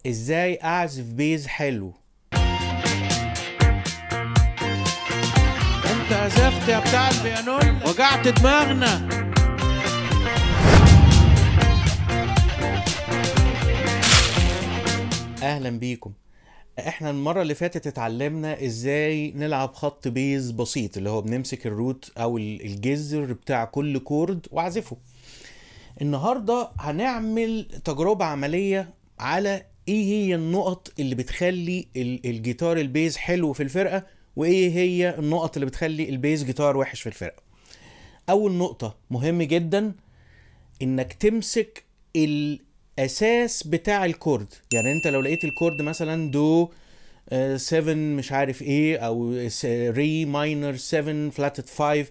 ازاي اعزف بيز حلو انت عزفت يا بتاع البيانون وجعت دماغنا اهلا بيكم احنا المره اللي فاتت اتعلمنا ازاي نلعب خط بيز بسيط اللي هو بنمسك الروت او ال- الجذر بتاع كل كورد واعزفه النهارده هنعمل تجربه عمليه على ايه هي النقط اللي بتخلي ال- الجيتار البيز حلو في الفرقه وايه هي النقط اللي بتخلي البيز جيتار وحش في الفرقه اول نقطه مهم جدا انك تمسك الاساس بتاع الكورد يعني انت لو لقيت الكورد مثلا دو 7 مش عارف ايه او س- ري ماينر 7 فلاتت 5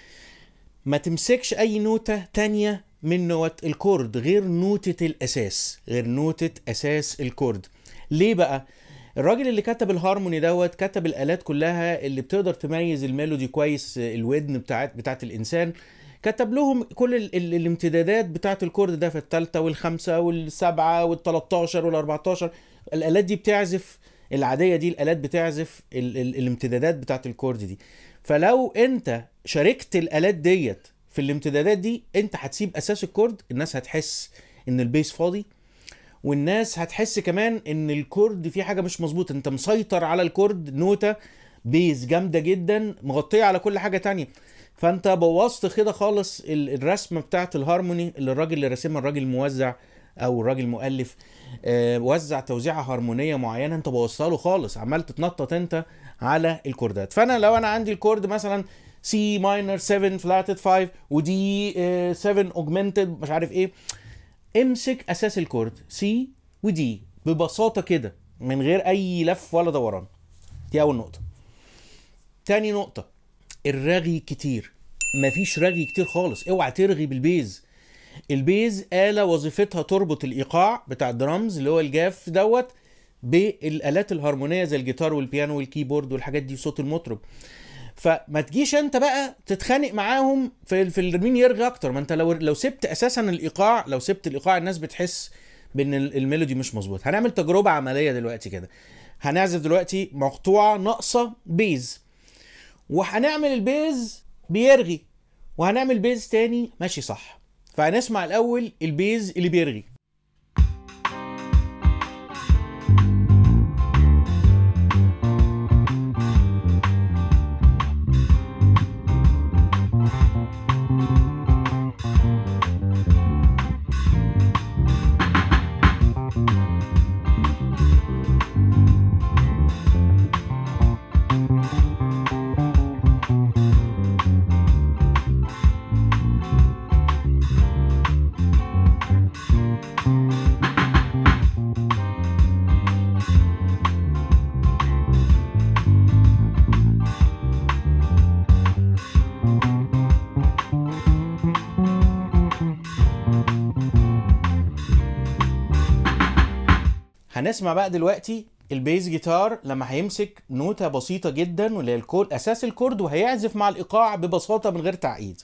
ما تمسكش اي نوتة تانية من نوت الكورد غير نوتة الاساس غير نوتة اساس الكورد ليه بقى الراجل اللي كتب الهارموني دوت كتب الالات كلها اللي بتقدر تميز الميلودي كويس الودن بتاعت بتاعت الانسان كتب لهم كل ال ال الامتدادات بتاعت الكورد ده في الثالثه والخامسه والسبعه وال13 وال14 الالات دي بتعزف العاديه دي الالات بتعزف ال ال الامتدادات بتاعت الكورد دي فلو انت شاركت الالات ديت في الامتدادات دي انت هتسيب اساس الكورد الناس هتحس ان البيس فاضي والناس هتحس كمان ان الكورد فيه حاجه مش مظبوطه انت مسيطر على الكورد نوته بيز جامده جدا مغطيه على كل حاجه تانية فانت بوظت كده خالص ال- الرسمه بتاعت الهارموني اللي الراجل اللي راسمها الراجل الموزع او الراجل المؤلف آه، وزع توزيعه هارمونيه معينه انت بوظتها له خالص عمال تتنطط انت على الكوردات فانا لو انا عندي الكورد مثلا سي ماينر 7 فلاتد 5 ودي 7 اوجمنتد مش عارف ايه امسك اساس الكورد سي ودي ببساطه كده من غير اي لف ولا دوران دي اول نقطه تاني نقطه الرغي كتير مفيش رغي كتير خالص اوعى ترغي بالبيز البيز آلة وظيفتها تربط الإيقاع بتاع الدرامز اللي هو الجاف دوت بالآلات الهارمونية زي الجيتار والبيانو والكيبورد والحاجات دي وصوت المطرب فما تجيش انت بقى تتخانق معاهم في في ال- مين يرغي اكتر ما انت لو لو سبت اساسا الايقاع لو سبت الايقاع الناس بتحس بان ال- الميلودي مش مظبوط هنعمل تجربه عمليه دلوقتي كده هنعزف دلوقتي مقطوعه ناقصه بيز وهنعمل البيز بيرغي وهنعمل بيز تاني ماشي صح فهنسمع الاول البيز اللي بيرغي هنسمع بقى دلوقتي البيز جيتار لما هيمسك نوتة بسيطة جدا واللي هي الكورد أساس الكورد وهيعزف مع الإيقاع ببساطة من غير تعقيد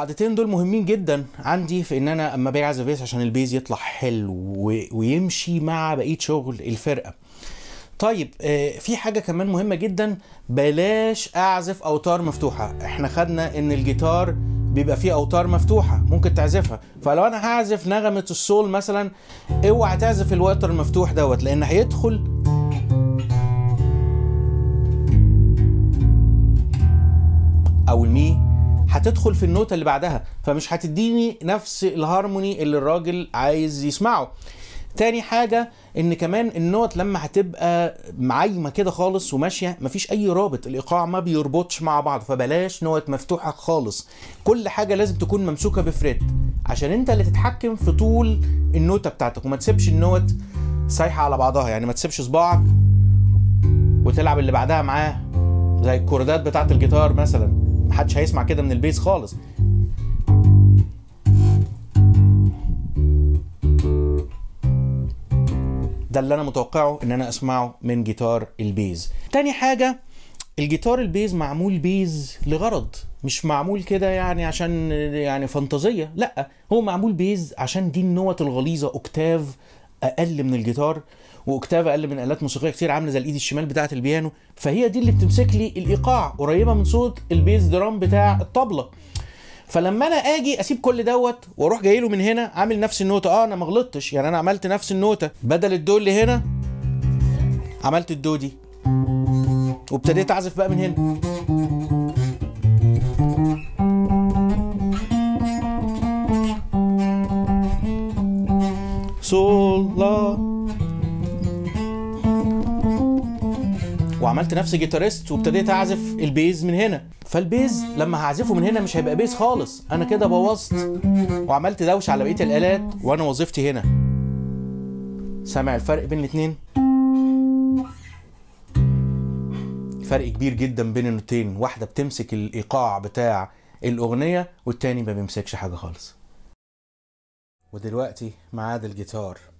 القاعدتين دول مهمين جدا عندي في ان انا اما باجي اعزف بيس عشان البيز يطلع حلو و... ويمشي مع بقيه شغل الفرقه طيب آه، في حاجه كمان مهمه جدا بلاش اعزف اوتار مفتوحه احنا خدنا ان الجيتار بيبقى فيه اوتار مفتوحه ممكن تعزفها فلو انا هعزف نغمه السول مثلا اوعى تعزف الوتر المفتوح دوت لان هيدخل او المي هتدخل في النوتة اللي بعدها فمش هتديني نفس الهارموني اللي الراجل عايز يسمعه تاني حاجة ان كمان النوت لما هتبقى معايمة كده خالص وماشية مفيش اي رابط الايقاع ما بيربطش مع بعض فبلاش نوت مفتوحة خالص كل حاجة لازم تكون ممسوكة بفريت عشان انت اللي تتحكم في طول النوتة بتاعتك وما تسيبش النوت سايحة على بعضها يعني ما تسيبش صباعك وتلعب اللي بعدها معاه زي الكوردات بتاعت الجيتار مثلا محدش هيسمع كده من البيز خالص ده اللي انا متوقعه ان انا اسمعه من جيتار البيز تاني حاجة الجيتار البيز معمول بيز لغرض مش معمول كده يعني عشان يعني فانتازية لا هو معمول بيز عشان دي النوت الغليظة اوكتاف اقل من الجيتار واوكتاف اقل من الات موسيقيه كتير عامله زي الايد الشمال بتاعه البيانو فهي دي اللي بتمسك لي الايقاع قريبه من صوت البيز درام بتاع الطبله فلما انا اجي اسيب كل دوت واروح جاي له من هنا عامل نفس النوته اه انا ما غلطتش يعني انا عملت نفس النوته بدل الدو اللي هنا عملت الدو دي وابتديت اعزف بقى من هنا سول لا وعملت نفسي جيتاريست وابتديت اعزف البيز من هنا فالبيز لما هعزفه من هنا مش هيبقى بيز خالص انا كده بوظت وعملت دوشه على بقيه الالات وانا وظيفتي هنا سامع الفرق بين الاتنين فرق كبير جدا بين النوتين واحده بتمسك الايقاع بتاع الاغنيه والتاني ما بيمسكش حاجه خالص ودلوقتي ميعاد الجيتار